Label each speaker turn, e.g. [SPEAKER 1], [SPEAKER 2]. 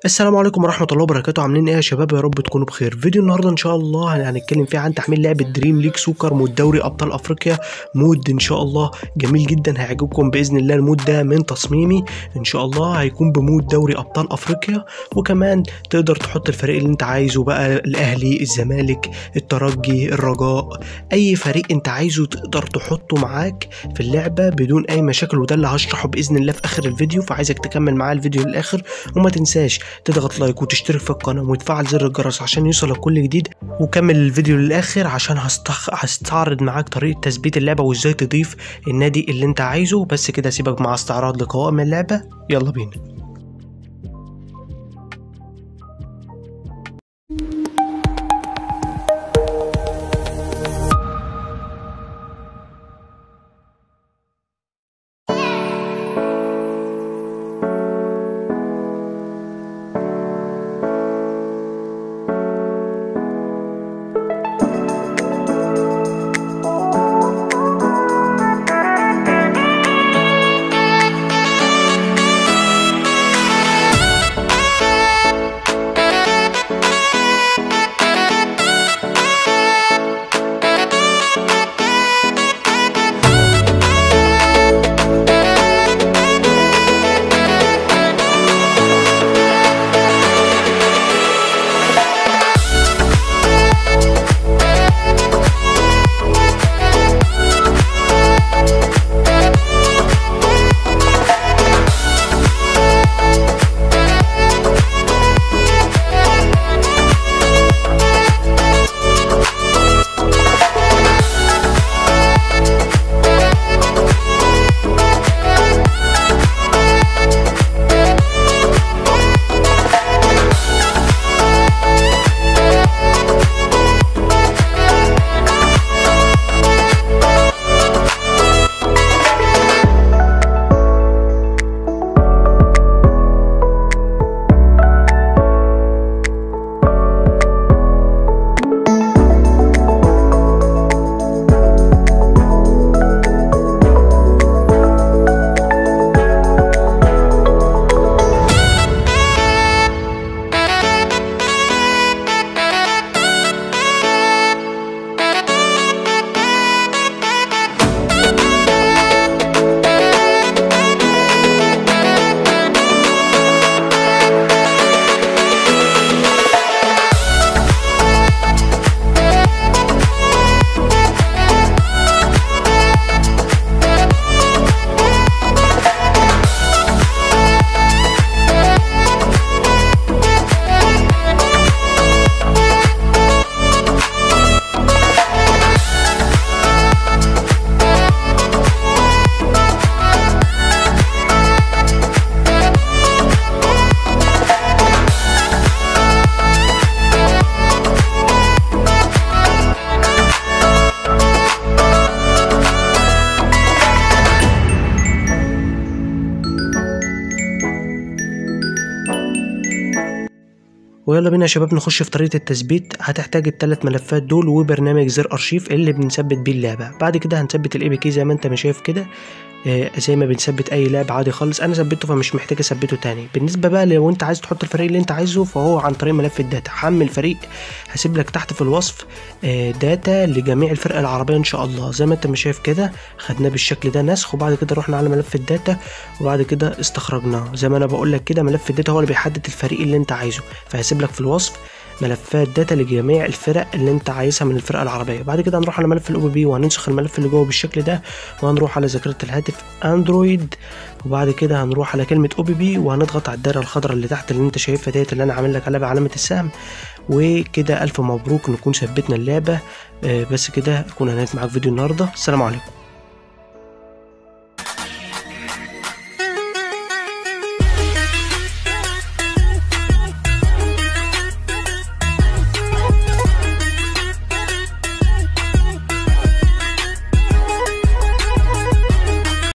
[SPEAKER 1] السلام عليكم ورحمة الله وبركاته عاملين ايه يا شباب يا رب تكونوا بخير فيديو النهارده ان شاء الله هنتكلم فيه عن تحميل لعبة دريم ليج سوكر مود دوري ابطال افريقيا مود ان شاء الله جميل جدا هيعجبكم باذن الله المود ده من تصميمي ان شاء الله هيكون بمود دوري ابطال افريقيا وكمان تقدر تحط الفريق اللي انت عايزه بقى الاهلي الزمالك الترجي الرجاء اي فريق انت عايزه تقدر تحطه معاك في اللعبة بدون اي مشاكل وده اللي هشرحه باذن الله في اخر الفيديو فعايزك تكمل معايا الفيديو للاخر وما تنساش تضغط لايك وتشترك في القناة وتفعل زر الجرس عشان يوصلك كل جديد وكمل الفيديو للآخر عشان هستخ... هستعرض معاك طريقة تثبيت اللعبة وازاي تضيف النادي اللي انت عايزه بس كده سيبك مع استعراض لقوائم اللعبة يلا بينا ويلا بينا يا شباب نخش في طريقة التثبيت هتحتاج الثلاث ملفات دول وبرنامج زر ارشيف اللي بنثبت بيه اللعبة بعد كده هنثبت الاي بي كي زي ما انت ما شايف كده آه زي ما بنثبت اي لعب عادي خالص انا ثبته فمش محتاج اثبته تاني بالنسبه بقى لو انت عايز تحط الفريق اللي انت عايزه فهو عن طريق ملف الداتا حمل فريق هسيب لك تحت في الوصف آه داتا لجميع الفرق العربيه ان شاء الله زي ما انت ما شايف كده خدناه بالشكل ده نسخ وبعد كده رحنا على ملف الداتا وبعد كده استخرجناه زي ما انا بقول لك كده ملف الداتا هو اللي بيحدد الفريق اللي انت عايزه فهسيب لك في الوصف ملفات داتا لجميع الفرق اللي انت عايزها من الفرقه العربيه بعد كده هنروح على ملف الاو بي بي وهننسخ الملف اللي جوه بالشكل ده وهنروح على ذاكره الهاتف اندرويد وبعد كده هنروح على كلمه او بي بي وهنضغط على الدايره الخضراء اللي تحت اللي انت شايفها ديت اللي انا عامل لك عليها بعلامه السهم وكده الف مبروك نكون ثبتنا اللعبه بس كده اكون انهيت معاك فيديو النهارده السلام عليكم